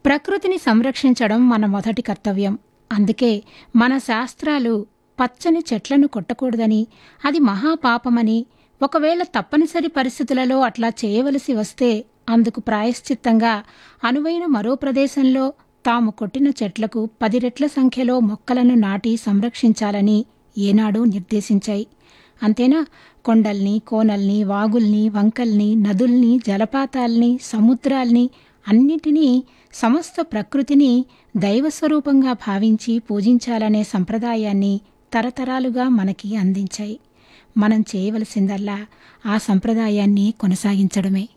ప్రకృతిని సంరక్షించడం మన మొదటి కర్తవ్యం అందుకే మన శాస్త్రాలు పచ్చని చెట్లను కొట్టకూడదని అది మహాపాపమని ఒకవేళ తప్పనిసరి పరిస్థితులలో అట్లా చేయవలసి వస్తే అందుకు ప్రాయశ్చిత్తంగా అనువైన మరో ప్రదేశంలో తాము కొట్టిన చెట్లకు పది రెట్ల సంఖ్యలో మొక్కలను నాటి సంరక్షించాలని ఏనాడూ నిర్దేశించాయి అంతేనా కొండల్ని కోనల్ని వాగుల్ని వంకల్ని నదుల్ని జలపాతాల్ని సముద్రాల్ని అన్నిటినీ సమస్త ప్రకృతిని దైవస్వరూపంగా భావించి పూజించాలనే సంప్రదాయాన్ని తరతరాలుగా మనకి అందించాయి మనం చేయవలసిందల్లా ఆ సంప్రదాయాన్ని కొనసాగించడమే